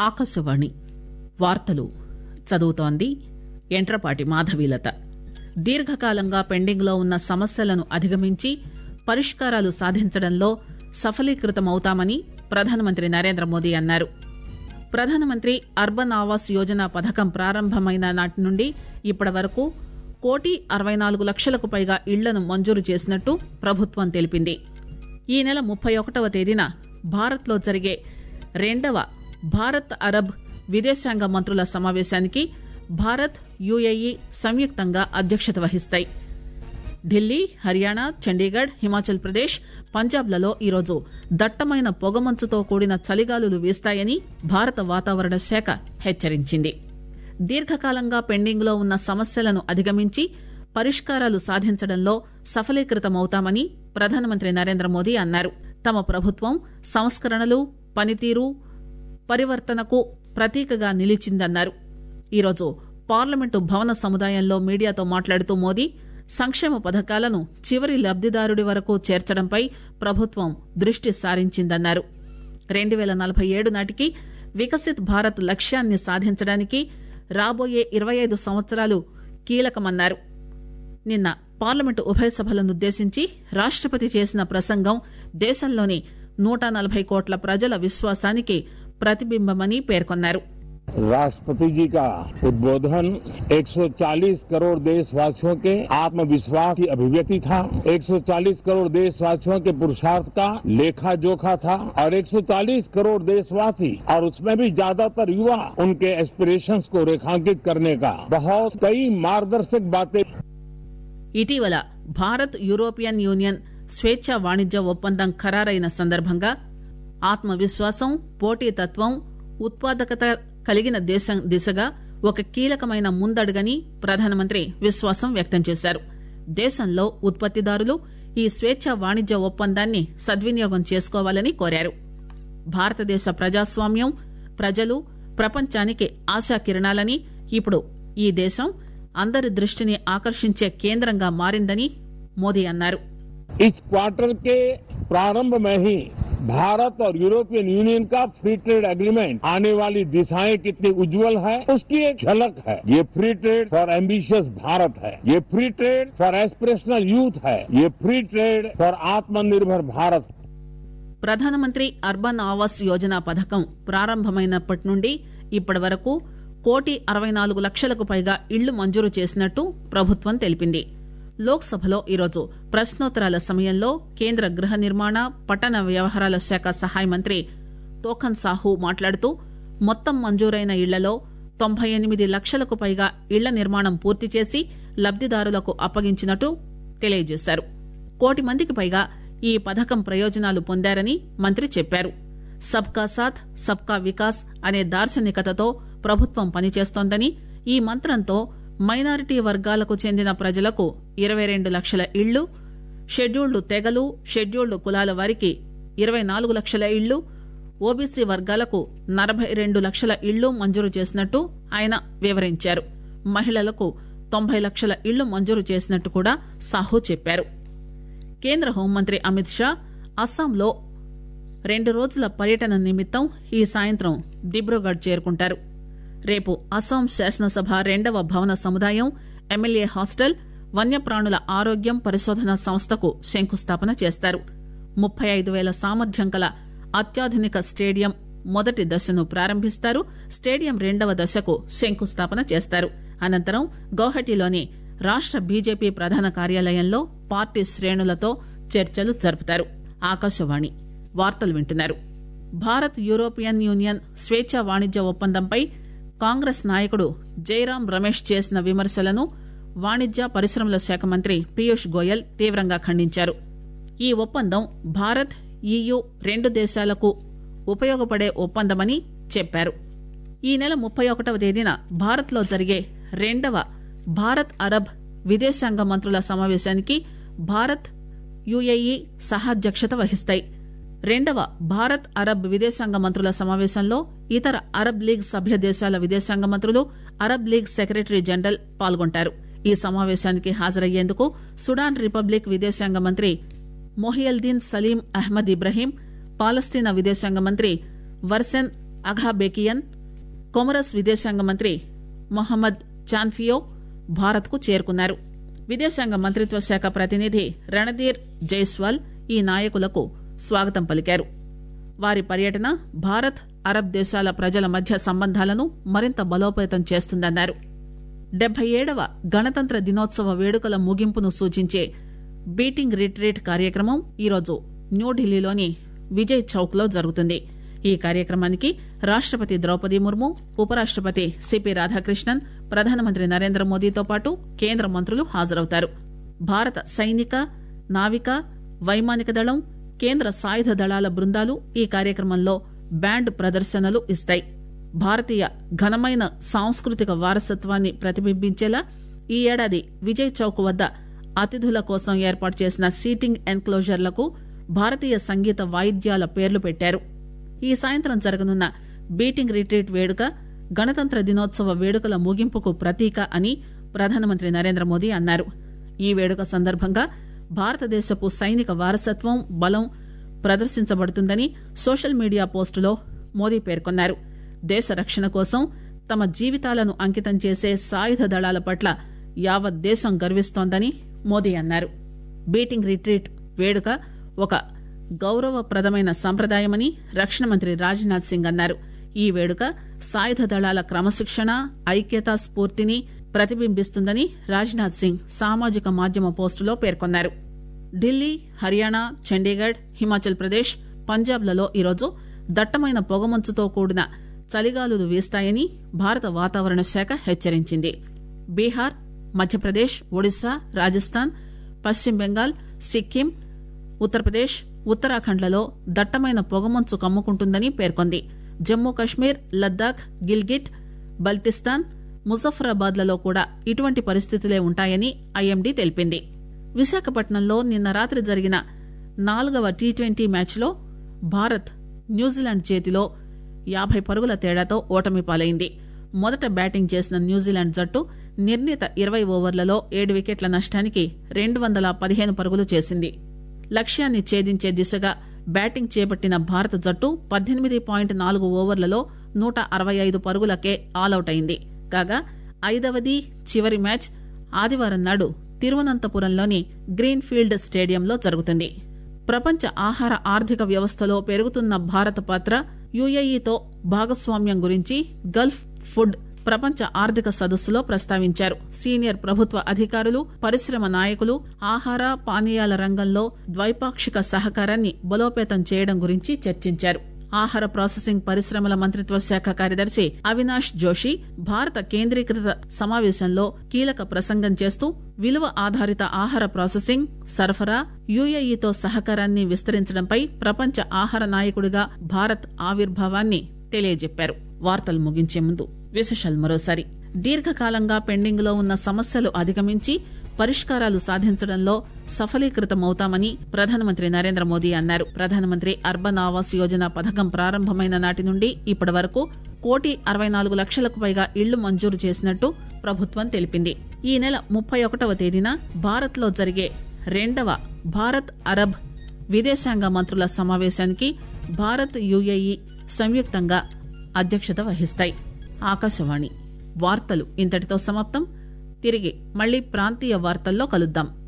ఆకాశవాణి వార్తలు చదువుతోంది ఎంట్రపాటి మాధవీలత దీర్ఘకాలంగా పెండింగ్లో ఉన్న సమస్యలను అధిగమించి పరిష్కారాలు సాధించడంలో సఫలీకృతమవుతామని ప్రధానమంత్రి నరేంద్ర మోదీ అన్నారు ప్రధానమంత్రి అర్బన్ ఆవాస్ యోజన పథకం ప్రారంభమైన నాటి నుండి ఇప్పటి వరకు కోటి అరవై నాలుగు లక్షలకు పైగా ఇళ్లను మంజూరు చేసినట్టు ప్రభుత్వం తెలిపింది ఈ నెల ముప్పై ఒకటవ తేదీన భారత్లో జరిగే రెండవ భారత్ అరబ్ విదేశాంగ మంత్రుల సమావేశానికి భారత్ యుఏఈ సంయుక్తంగా అధ్యక్షత వహిస్తాయి ఢిల్లీ హర్యానా చండీగఢ్ హిమాచల్ ప్రదేశ్ పంజాబ్లలో ఈరోజు దట్టమైన పొగమంచుతో కూడిన చలిగాలులు వీస్తాయని భారత వాతావరణ శాఖ హెచ్చరించింది దీర్ఘకాలంగా పెండింగ్లో ఉన్న సమస్యలను అధిగమించి పరిష్కారాలు సాధించడంలో సఫలీకృతమవుతామని ప్రధానమంత్రి నరేంద్ర మోదీ అన్నారు తమ ప్రభుత్వం సంస్కరణలు పనితీరు పరివర్తనకు ప్రతీకగా నిలిచిందన్నారు ఈరోజు పార్లమెంటు భవన సముదాయంలో మీడియాతో మాట్లాడుతూ మోదీ సంక్షేమ పథకాలను చివరి లబ్దిదారుడి వరకు చేర్చడంపై ప్రభుత్వం దృష్టి సారించిందన్నారు రెండు పేల నలభై ఏడు నాటికి వికసిత్ భారత్ లక్ష్యాన్ని సాధించడానికి రాబోయే ఇరవై ఐదు సంవత్సరాలు కీలకమన్నారు నిన్న పార్లమెంటు ఉభయ సభలనుద్దేశించి రాష్టపతి చేసిన ప్రసంగం దేశంలోని నూట నలభై కోట్ల ప్రజల విశ్వాసానికి ప్రతిబింబమని పేర్కొన్నారు राष्ट्रपति जी का उद्बोधन 140 करोड़ देशवासियों के आत्मविश्वास की अभिव्यक्ति था 140 करोड़ देशवासियों के पुरुषार्थ का लेखा जोखा था और 140 करोड़ देशवासी और उसमें भी ज्यादातर युवा उनके एस्पिरेशंस को रेखांकित करने का बहुत कई मार्गदर्शक बातें ఇటీవల భారత్ యూరోపియన్ యూనియన్ స్వేచ్ఛ వాణిజ్య ఒప్పందం ఖరారైన సందర్భంగా ఆత్మవిశ్వాసం పోటీతత్వం ఉత్పాదకత కలిగిన దేశం దిశగా ఒక కీలకమైన ముందడుగని ప్రధానమంత్రి విశ్వాసం వ్యక్తం చేశారు దేశంలో ఉత్పత్తిదారులు ఈ స్వేచ్ఛ వాణిజ్య ఒప్పందాన్ని సద్వినియోగం చేసుకోవాలని కోరారు భారతదేశ ప్రజాస్వామ్యం ప్రజలు ప్రపంచానికి ఆశాకిరణాలని ఇప్పుడు ఈ దేశం అందరి దృష్టిని ఆకర్షించే కేంద్రంగా మారిందని మోదీ అన్నారు इस क्वार्टर के प्रारंभ में ही भारत और यूरोपियन यूनियन का फ्री ट्रेड एग्रीमेंट आने वाली दिशाएं कितनी उज्जवल है उसकी एक झलक है ये free trade for ambitious Bharat है ये free trade for aspirational youth है ये फ्री ट्रेड फॉर आत्मनिर्भर भारत ప్రధానమంత్రి అర్బన్ ఆవాస్ యోజన పథకం ప్రారంభమైనప్పటి నుండి ఇప్పటి వరకు కోటి అరవై నాలుగు లక్షలకు పైగా ఇళ్లు మంజూరు చేసినట్టు ప్రభుత్వం తెలిపింది లోక్సభలో ఈరోజు ప్రశ్నోత్తరాల సమయంలో కేంద్ర గృహ నిర్మాణ పట్టణ వ్యవహారాల శాఖ సహాయ మంత్రి తోఖన్ సాహు మాట్లాడుతూ మొత్తం మంజూరైన ఇళ్లలో తొంభై ఎనిమిది లక్షలకు పైగా ఇళ్ల నిర్మాణం పూర్తి చేసి లబ్దిదారులకు అప్పగించినట్టు తెలియజేశారు కోటి మందికి పైగా ఈ పథకం ప్రయోజనాలు పొందారని మంత్రి చెప్పారు సబ్కా సాథ్ సబ్కా వికాస్ అనే దార్శనికతతో ప్రభుత్వం పనిచేస్తోందని ఈ మంత్రంతో మైనారిటీ వర్గాలకు చెందిన ప్రజలకు ఇరవై రెండు లక్షల ఇళ్లు షెడ్యూల్డ్ తెగలు షెడ్యూల్డ్ కులాల వారికి ఇరవై నాలుగు లక్షల ఇళ్లు ఓబీసీ వర్గాలకు నలభై రెండు లక్షల ఇళ్లు మంజూరు చేసినట్టు ఆయన వివరించారు మహిళలకు తొంభై లక్షల ఇళ్లు మంజూరు చేసినట్టు కూడా సాహు చెప్పారు కేంద్ర హోంమంత్రి అమిత్ షా అస్సాంలో రెండు రోజుల పర్యటన నిమిత్తం ఈ సాయంత్రం దిబ్రూగఢ్ చేరుకుంటారు రేపు అస్సాం శాసనసభ రెండవ భవన సముదాయం ఎమ్మెల్యే హాస్టల్ వన్యప్రాణుల ఆరోగ్యం పరిశోధన సంస్థకు శంకుస్థాపన చేస్తారు ముప్పై ఐదు వేల సామర్థ్యం గల అత్యాధునిక స్టేడియం మొదటి దశను ప్రారంభిస్తారు స్టేడియం రెండవ దశకు శంకుస్థాపన చేస్తారు అనంతరం గౌహటిలోని రాష్ట బీజేపీ ప్రధాన కార్యాలయంలో పార్టీ శ్రేణులతో చర్చలు జరుపుతారు ఆకాశవాణి వార్తలు వింటున్నారు భారత్ యూరోపియన్ యూనియన్ స్వేచ్ఛ వాణిజ్య ఒప్పందంపై కాంగ్రెస్ నాయకుడు జైరాం రమేష్ చేసిన విమర్శలను వాణిజ్య పరిశ్రమల శాఖ మంత్రి పీయూష్ గోయల్ తీవ్రంగా ఖండించారు ఈ ఒప్పందం భారత్ ఈయూ రెండు దేశాలకు ఉపయోగపడే ఒప్పందమని చెప్పారు ఈ నెల ముప్పై ఒకటవ తేదీన భారత్లో జరిగే రెండవ భారత్ అరబ్ విదేశాంగ మంత్రుల సమావేశానికి భారత్ యుఏఈ సహాధ్యక్షత వహిస్తాయి రెండవ భారత్ అరబ్ విదేశాంగ మంత్రుల సమావేశంలో ఇతర అరబ్ లీగ్ సభ్య దేశాల విదేశాంగ మంత్రులు అరబ్ లీగ్ సెక్రటరీ జనరల్ పాల్గొంటారు ఈ సమావేశానికి హాజరయ్యేందుకు సుడాన్ రిపబ్లిక్ విదేశాంగ మంత్రి మొహియల్దీన్ సలీం అహ్మద్ ఇబ్రహీం పాలస్తీనా విదేశాంగ మంత్రి వర్సెన్ అఘాబేకియన్ కొమరస్ విదేశాంగ మంత్రి మొహమ్మద్ చాన్ఫియో భారత్ కు చేరుకున్నారు విదేశాంగ మంత్రిత్వ శాఖ ప్రతినిధి రణధీర్ జైస్వాల్ ఈ నాయకులకు స్వాగతం పలికారు వారి పర్యటన భారత్ అరబ్ దేశాల ప్రజల మధ్య సంబంధాలను మరింత బలోపేతం చేస్తుందన్నారు డెబ్బై ఏడవ గణతంత్ర దినోత్సవ వేడుకల ముగింపును సూచించే బీటింగ్ రిట్రీట్ కార్యక్రమం ఈరోజు న్యూఢిల్లీలోని విజయ్ చౌక్ లో జరుగుతుంది ఈ కార్యక్రమానికి రాష్టపతి ద్రౌపది ముర్ము ఉపరాష్టపతి సిపి రాధాకృష్ణన్ ప్రధానమంత్రి నరేంద్ర మోదీతో పాటు కేంద్ర మంత్రులు హాజరవుతారు భారత సైనిక నావిక వైమానిక దళం కేంద్ర సాయుధ దళాల బృందాలు ఈ కార్యక్రమంలో బ్యాండ్ ప్రదర్శనలు ఇస్తాయి భారతీయ ఘనమైన సాంస్కృతిక వారసత్వాన్ని ప్రతిబింబించేలా ఈ ఏడాది విజయ్ చౌక్ వద్ద అతిథుల కోసం ఏర్పాటు చేసిన సీటింగ్ ఎన్క్లోజర్లకు భారతీయ సంగీత వాయిద్యాల పేర్లు పెట్టారు ఈ సాయంత్రం జరగనున్న బీటింగ్ రిట్రీట్ వేడుక గణతంత్ర దినోత్సవ వేడుకల ముగింపుకు ప్రతీక అని ప్రధానమంత్రి నరేంద్ర మోదీ అన్నారు ఈ వేడుక సందర్భంగా భారతదేశపు సైనిక వారసత్వం బలం ప్రదర్శించబడుతుందని సోషల్ మీడియా పోస్టులో మోదీ పేర్కొన్నారు దేశ రక్షణ కోసం తమ జీవితాలను అంకితం చేసే సాయుధ దళాల పట్ల యావత్ దేశం గర్విస్తోందని మోదీ అన్నారు బీటింగ్ రిట్రీట్ వేడుక ఒక గౌరవప్రదమైన సంప్రదాయమని రక్షణ మంత్రి రాజ్నాథ్ సింగ్ అన్నారు ఈ వేడుక సాయుధ దళాల క్రమశిక్షణ ఐక్యతా స్ఫూర్తిని ప్రతిబింబిస్తుందని రాజ్నాథ్ సింగ్ సామాజిక మాధ్యమ పోస్టులో పేర్కొన్నారు ఢిల్లీ హర్యానా చండీగఢ్ హిమాచల్ ప్రదేశ్ పంజాబ్లలో ఈరోజు దట్టమైన పొగమంచుతో కూడిన చలిగాలులు వీస్తాయని భారత వాతావరణ శాఖ హెచ్చరించింది బీహార్ మధ్యప్రదేశ్ ఒడిశా రాజస్థాన్ పశ్చిమ బెంగాల్ సిక్కిం ఉత్తరప్రదేశ్ ఉత్తరాఖండ్లలో దట్టమైన పొగమంచు కమ్ముకుంటుందని పేర్కొంది జమ్మూ కశ్మీర్ లద్దాఖ్ గిల్గిట్ బల్టిస్తాన్ ముజఫరాబాద్లలో కూడా ఇటువంటి పరిస్థితులే ఉంటాయని ఐఎండీ తెలిపింది విశాఖపట్నంలో నిన్న రాత్రి జరిగిన నాలుగవ టీ ట్వంటీ మ్యాచ్లో భారత్ న్యూజిలాండ్ చేతిలో యాభై పరుగుల తేడాతో ఓటమి పాలైంది మొదట బ్యాటింగ్ చేసిన న్యూజిలాండ్ జట్టు నిర్ణీత ఇరవై ఓవర్లలో ఏడు వికెట్ల నష్టానికి రెండు వందల పదిహేను పరుగులు చేసింది లక్ష్యాన్ని ఛేదించే దిశగా బ్యాటింగ్ చేపట్టిన భారత జట్టు పద్దెనిమిది పాయింట్ నాలుగు ఓవర్లలో నూట అరవై ఐదు పరుగులకే ఆలౌట్ అయింది కాగా ఐదవది చివరి మ్యాచ్ ఆదివారం నాడు తిరువనంతపురంలోని గ్రీన్ ఫీల్డ్ స్టేడియంలో జరుగుతుంది ప్రపంచ ఆహార ఆర్థిక వ్యవస్థలో పెరుగుతున్న భారత పాత్ర యుఏఈతో భాగస్వామ్యం గురించి గల్ఫ్ ఫుడ్ ప్రపంచ ఆర్థిక సదస్సులో ప్రస్తావించారు సీనియర్ ప్రభుత్వ అధికారులు పరిశ్రమ నాయకులు ఆహార పానీయాల రంగంలో ద్వైపాక్షిక సహకారాన్ని బలోపేతం చేయడం గురించి చర్చించారు ఆహార ప్రాసెసింగ్ పరిశ్రమల మంత్రిత్వ శాఖ కార్యదర్శి అవినాష్ జోషి భారత కేంద్రీకృత సమావేశంలో కీలక ప్రసంగం చేస్తూ విలువ ఆధారిత ఆహార ప్రాసెసింగ్ సరఫరా యుఏఈతో సహకారాన్ని విస్తరించడంపై ప్రపంచ ఆహార నాయకుడిగా భారత్ ఆవిర్భావాన్ని తెలియజెప్పారు వార్తలు ముగించే ముందు విశేషాలు మరోసారి దీర్ఘకాలంగా పెండింగ్ లో ఉన్న సమస్యలు అధిగమించి పరిష్కారాలు సాధించడంలో సఫలీకృతమవుతామని ప్రధానమంత్రి నరేంద్ర మోదీ అన్నారు ప్రధానమంత్రి అర్బన్ ఆవాస్ యోజన పథకం ప్రారంభమైన నాటి నుండి ఇప్పటి వరకు కోటి అరవై నాలుగు లక్షలకు పైగా ఇళ్లు మంజూరు చేసినట్టు ప్రభుత్వం తెలిపింది ఈ నెల ముప్పై ఒకటవ తేదీన భారత్ లో జరిగే రెండవ భారత్ అరబ్ విదేశాంగ మంత్రుల సమావేశానికి భారత్ యుఏఈ సంయుక్తంగా అధ్యక్షత వహిస్తాయి ఆకాశవాణి వార్తలు ఇంతటితో సమాప్తం తిరిగి మళ్లీ ప్రాంతీయ వార్తల్లో కలుద్దాం